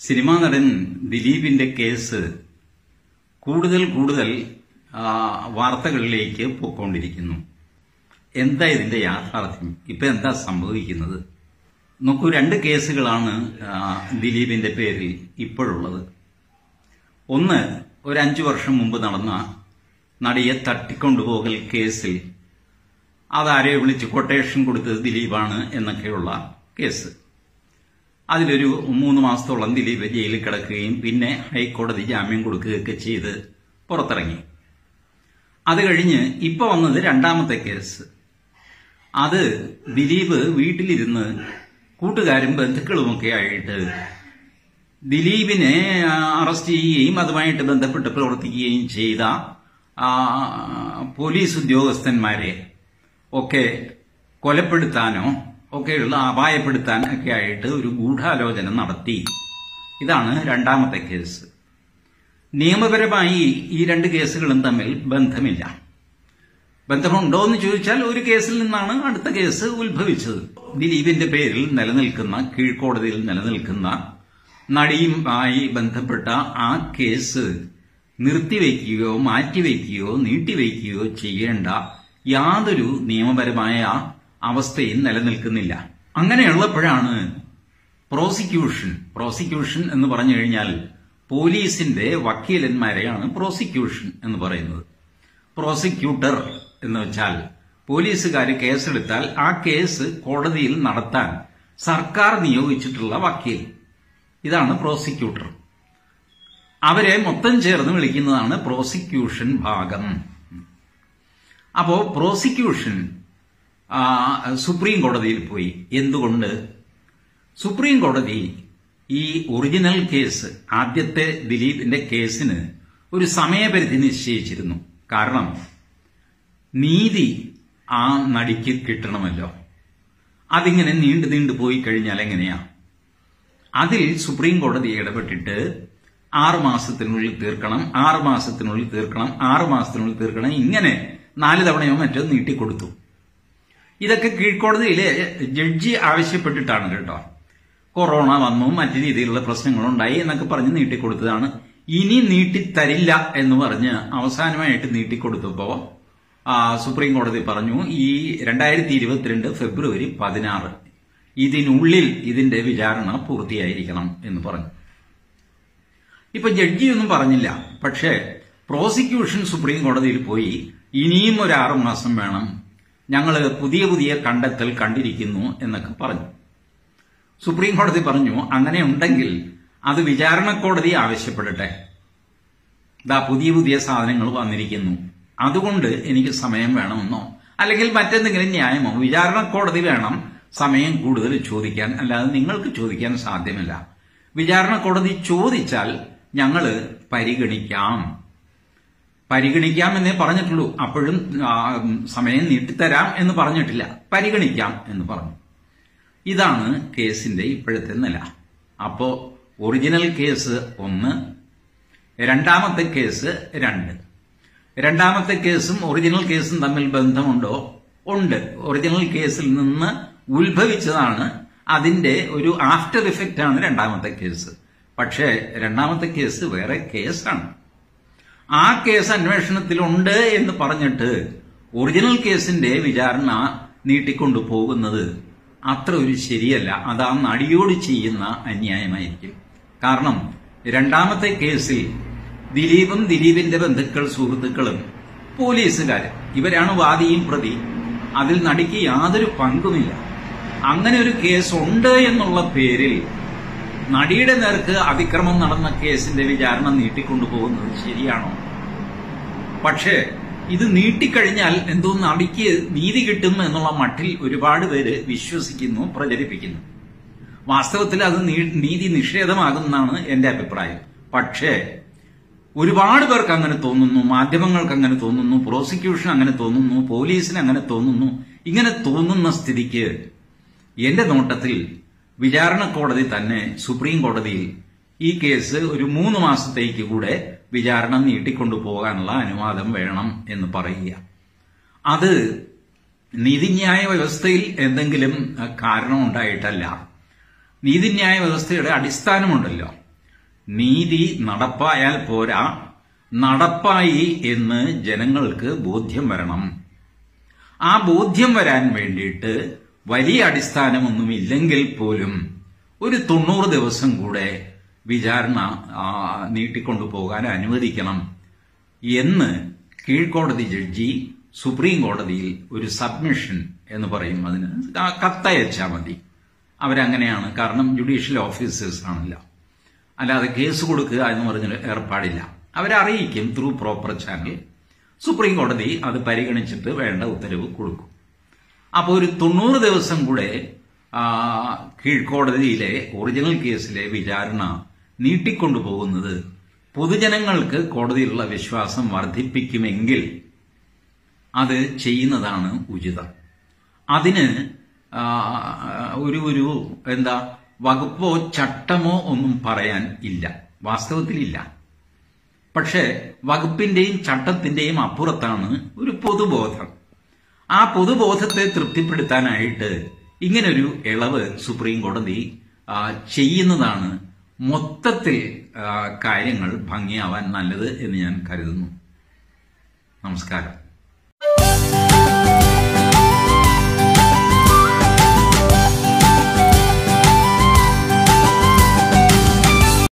cinema നടൻ ദിലീപിന്റെ case കൂടുതൽ കൂടുതൽ ആ, വാർത്തകളിലേക്ക് പോയിക്കൊണ്ടിരിക്കുന്നു എന്താ ഇതിന്റെ യാഥാർത്ഥ്യം ഇപ്പൊ എന്താ സംഭവിക്കുന്നത് നോക്കൂ രണ്ട് കേസുകളാണ് ആ, ദിലീപിന്റെ പേരിൽ ഇപ്പോഴുള്ളത് ഒന്ന് ഒരു അഞ്ചു വർഷം മുമ്പ് നടന്ന നടിയെ തട്ടിക്കൊണ്ടുപോകൽ കേസിൽ അതാരെ വിളിച്ച് കൊട്ടേഷൻ കൊടുത്തത് ദിലീപാണ് എന്നൊക്കെയുള്ള കേസ് അതിലൊരു മൂന്ന് മാസത്തോളം ദിലീപ് ജയിലിൽ കിടക്കുകയും പിന്നെ ഹൈക്കോടതി ജാമ്യം കൊടുക്കുകയൊക്കെ ചെയ്ത് പുറത്തിറങ്ങി അത് കഴിഞ്ഞ് ഇപ്പൊ വന്നത് രണ്ടാമത്തെ കേസ് അത് ദിലീപ് വീട്ടിലിരുന്ന് കൂട്ടുകാരും ബന്ധുക്കളുമൊക്കെ ആയിട്ട് ദിലീപിനെ ആ, അറസ്റ്റ് ചെയ്യുകയും അതുമായിട്ട് ബന്ധപ്പെട്ട് പ്രവർത്തിക്കുകയും ചെയ്ത ആ, പോലീസ് ഉദ്യോഗസ്ഥന്മാരെ ഒക്കെ കൊലപ്പെടുത്താനോ ഒക്കെയുള്ള അപായപ്പെടുത്താൻ ഒക്കെ ആയിട്ട് ഒരു ഗൂഢാലോചന നടത്തി ഇതാണ് രണ്ടാമത്തെ കേസ് നിയമപരമായി ഈ രണ്ട് കേസുകളും തമ്മിൽ ബന്ധമില്ല ബന്ധമുണ്ടോ എന്ന് ചോദിച്ചാൽ ഒരു കേസിൽ നിന്നാണ് അടുത്ത കേസ് ഉത്ഭവിച്ചത് ദിലീപിന്റെ പേരിൽ നിലനിൽക്കുന്ന കീഴ്ക്കോടതിയിൽ നിലനിൽക്കുന്ന നടിയുമായി ബന്ധപ്പെട്ട ആ കേസ് നിർത്തിവെക്കുകയോ മാറ്റിവെക്കുകയോ നീട്ടിവെക്കുകയോ ചെയ്യേണ്ട യാതൊരു നിയമപരമായ അവസ്ഥയും നിലനിൽക്കുന്നില്ല അങ്ങനെയുള്ളപ്പോഴാണ് പ്രോസിക്യൂഷൻ പ്രോസിക്യൂഷൻ എന്ന് പറഞ്ഞു കഴിഞ്ഞാൽ പോലീസിന്റെ വക്കീലന്മാരെയാണ് പ്രോസിക്യൂഷൻ എന്ന് പറയുന്നത് പ്രോസിക്യൂട്ടർ എന്ന് വെച്ചാൽ പോലീസുകാർ കേസെടുത്താൽ ആ കേസ് കോടതിയിൽ നടത്താൻ സർക്കാർ നിയോഗിച്ചിട്ടുള്ള വക്കീൽ ഇതാണ് പ്രോസിക്യൂട്ടർ അവരെ മൊത്തം ചേർന്ന് വിളിക്കുന്നതാണ് പ്രോസിക്യൂഷൻ ഭാഗം അപ്പോ പ്രോസിക്യൂഷൻ ആ, സുപ്രീം കോടതിയിൽ പോയി എന്തുകൊണ്ട് സുപ്രീം കോടതി ഈ ഒറിജിനൽ കേസ് ആദ്യത്തെ ദിലീപിന്റെ കേസിന് ഒരു സമയപരിധി നിശ്ചയിച്ചിരുന്നു കാരണം നീതി ആ നടിക്ക് കിട്ടണമല്ലോ അതിങ്ങനെ നീണ്ടു നീണ്ടു പോയി കഴിഞ്ഞാൽ എങ്ങനെയാ അതിൽ സുപ്രീം കോടതി ഇടപെട്ടിട്ട് ആറ് മാസത്തിനുള്ളിൽ തീർക്കണം ആറ് മാസത്തിനുള്ളിൽ തീർക്കണം ആറ് മാസത്തിനുള്ളിൽ തീർക്കണം ഇങ്ങനെ നാല് തവണയോ മറ്റോ നീട്ടിക്കൊടുത്തു ഇതൊക്കെ കീഴ്ക്കോടതിയിലെ ജഡ്ജി ആവശ്യപ്പെട്ടിട്ടാണ് കേട്ടോ കൊറോണ വന്നു മറ്റു രീതിയിലുള്ള പ്രശ്നങ്ങളുണ്ടായി എന്നൊക്കെ പറഞ്ഞ് നീട്ടിക്കൊടുത്തതാണ് ഇനി നീട്ടിത്തരില്ല എന്ന് പറഞ്ഞ് അവസാനമായിട്ട് നീട്ടിക്കൊടുത്തപ്പോ ആ, സുപ്രീം കോടതി പറഞ്ഞു ഈ രണ്ടായിരത്തി ഇരുപത്തിരണ്ട് ഫെബ്രുവരി പതിനാറ് ഇതിനുള്ളിൽ ഇതിന്റെ വിചാരണ പൂർത്തിയായിരിക്കണം എന്ന് പറഞ്ഞു ഇപ്പൊ ജഡ്ജിയൊന്നും പറഞ്ഞില്ല പക്ഷേ പ്രോസിക്യൂഷൻ സുപ്രീം കോടതിയിൽ പോയി ഇനിയും ഒരു ആറു മാസം വേണം ഞങ്ങൾ പുതിയ പുതിയ കണ്ടെത്തൽ കണ്ടിരിക്കുന്നു എന്നൊക്കെ പറഞ്ഞു സുപ്രീം കോടതി പറഞ്ഞു അങ്ങനെ ഉണ്ടെങ്കിൽ അത് വിചാരണ കോടതി ആവശ്യപ്പെടട്ടെ ദാ പുതിയ പുതിയ സാധനങ്ങൾ വന്നിരിക്കുന്നു അതുകൊണ്ട് എനിക്ക് സമയം വേണമെന്നോ അല്ലെങ്കിൽ മറ്റെന്തെങ്കിലും ന്യായമോ വിചാരണ കോടതി വേണം സമയം കൂടുതൽ ചോദിക്കാൻ അല്ലാതെ നിങ്ങൾക്ക് ചോദിക്കാൻ സാധ്യമല്ല വിചാരണ കോടതി ചോദിച്ചാൽ ഞങ്ങൾ പരിഗണിക്കാം പരിഗണിക്കാം എന്നേ പറഞ്ഞിട്ടുള്ളൂ അപ്പോഴും ആ, സമയം നീട്ടിത്തരാം എന്ന് പറഞ്ഞിട്ടില്ല പരിഗണിക്കാം എന്ന് പറഞ്ഞു ഇതാണ് കേസിന്റെ ഇപ്പോഴത്തെ നില അപ്പോ ഒറിജിനൽ കേസ് ഒന്ന് രണ്ടാമത്തെ കേസ് രണ്ട് രണ്ടാമത്തെ കേസും ഒറിജിനൽ കേസും തമ്മിൽ ബന്ധമുണ്ടോ ഉണ്ട് ഒറിജിനൽ കേസിൽ നിന്ന് ഉത്ഭവിച്ചതാണ് അതിന്റെ ഒരു ആഫ്റ്റർ ഇഫക്റ്റ് ആണ് രണ്ടാമത്തെ കേസ് പക്ഷേ രണ്ടാമത്തെ കേസ് വേറെ കേസാണ് ആ കേസ് അന്വേഷണത്തിലുണ്ട് എന്ന് പറഞ്ഞിട്ട് ഒറിജിനൽ കേസിന്റെ വിചാരണ നീട്ടിക്കൊണ്ടു പോകുന്നത് അത്ര ഒരു ശരിയല്ല അത് ആ നടിയോട് ചെയ്യുന്ന അന്യായമായിരിക്കും കാരണം രണ്ടാമത്തെ കേസിൽ ദിലീപും ദിലീപിന്റെ ബന്ധുക്കൾ സുഹൃത്തുക്കളും പോലീസുകാർ ഇവരാണ് വാദിയും പ്രതി അതിൽ നടിക്ക് യാതൊരു പങ്കുമില്ല അങ്ങനെ ഒരു കേസ് ഉണ്ട് എന്നുള്ള പേരിൽ നടിയുടെ നേർക്ക് അതിക്രമം നടന്ന കേസിന്റെ വിചാരണ നീട്ടിക്കൊണ്ടുപോകുന്നത് ശരിയാണോ പക്ഷേ ഇത് നീട്ടിക്കഴിഞ്ഞാൽ എന്തോ നടിക്ക് നീതി കിട്ടും എന്നുള്ള മട്ടിൽ ഒരുപാട് പേര് വിശ്വസിക്കുന്നു പ്രചരിപ്പിക്കുന്നു വാസ്തവത്തിൽ അത് നീ- നീതി നിഷേധമാകുമെന്നാണ് എന്റെ അഭിപ്രായം പക്ഷേ ഒരുപാട് പേർക്ക് അങ്ങനെ തോന്നുന്നു മാധ്യമങ്ങൾക്ക് അങ്ങനെ തോന്നുന്നു പ്രോസിക്യൂഷൻ അങ്ങനെ തോന്നുന്നു പോലീസിന് അങ്ങനെ തോന്നുന്നു ഇങ്ങനെ തോന്നുന്ന സ്ഥിതിക്ക് എന്റെ നോട്ടത്തിൽ വിചാരണ കോടതി തന്നെ സുപ്രീം കോടതിയിൽ ഈ കേസ് ഒരു മൂന്ന് മാസത്തേക്ക് കൂടെ വിചാരണ നീട്ടിക്കൊണ്ടു പോകാനുള്ള അനുവാദം വേണം എന്ന് പറയുക അത് നീതിന്യായ വ്യവസ്ഥയിൽ എന്തെങ്കിലും അഹ്, കാരണമുണ്ടായിട്ടല്ല നീതിന്യായ വ്യവസ്ഥയുടെ അടിസ്ഥാനമുണ്ടല്ലോ നീതി നടപ്പായാൽ പോരാ നടപ്പായി എന്ന് ജനങ്ങൾക്ക് ബോധ്യം വരണം ആ ബോധ്യം വരാൻ വേണ്ടിയിട്ട് വലിയ അടിസ്ഥാനമൊന്നുമില്ലെങ്കിൽ പോലും ഒരു തൊണ്ണൂറ് ദിവസം കൂടെ വിചാരണ ആ, നീട്ടിക്കൊണ്ടു പോകാൻ അനുവദിക്കണം എന്ന് കീഴ്ക്കോടതി ജഡ്ജി സുപ്രീം കോടതിയിൽ ഒരു സബ്മിഷൻ എന്ന് പറയും അതിന് ആ കത്തയച്ചാൽ മതി അവരങ്ങനെയാണ് കാരണം ജുഡീഷ്യൽ ഓഫീസേഴ്സ് ആണല്ലോ അല്ലാതെ കേസ് കൊടുക്കുക എന്ന് പറഞ്ഞ ഏർപ്പാടില്ല അവരറിയിക്കും ത്രൂ പ്രോപ്പർ ചാനൽ സുപ്രീം കോടതി അത് പരിഗണിച്ചിട്ട് വേണ്ട ഉത്തരവ് കൊടുക്കും അപ്പോൾ ഒരു തൊണ്ണൂറ് ദിവസം കൂടെ ആ, കീഴ്ക്കോടതിയിലെ ഒറിജിനൽ കേസിലെ വിചാരണ നീട്ടിക്കൊണ്ടുപോകുന്നത് പൊതുജനങ്ങൾക്ക് കോടതിയിലുള്ള വിശ്വാസം വർദ്ധിപ്പിക്കുമെങ്കിൽ അത് ചെയ്യുന്നതാണ് ഉചിതം അതിന് ആ, ഒരു ഒരു എന്താ വകുപ്പോ ചട്ടമോ ഒന്നും പറയാൻ ഇല്ല വാസ്തവത്തിലില്ല പക്ഷേ വകുപ്പിന്റെയും ചട്ടത്തിന്റെയും അപ്പുറത്താണ് ഒരു പൊതുബോധം ആ പൊതുബോധത്തെ തൃപ്തിപ്പെടുത്താനായിട്ട് ഇങ്ങനൊരു ഇളവ് സുപ്രീം കോടതി ആ, ചെയ്യുന്നതാണ് മൊത്തത്തിൽ ആ, കാര്യങ്ങൾ ഭംഗിയാവാൻ നല്ലത് എന്ന് ഞാൻ കരുതുന്നു നമസ്കാരം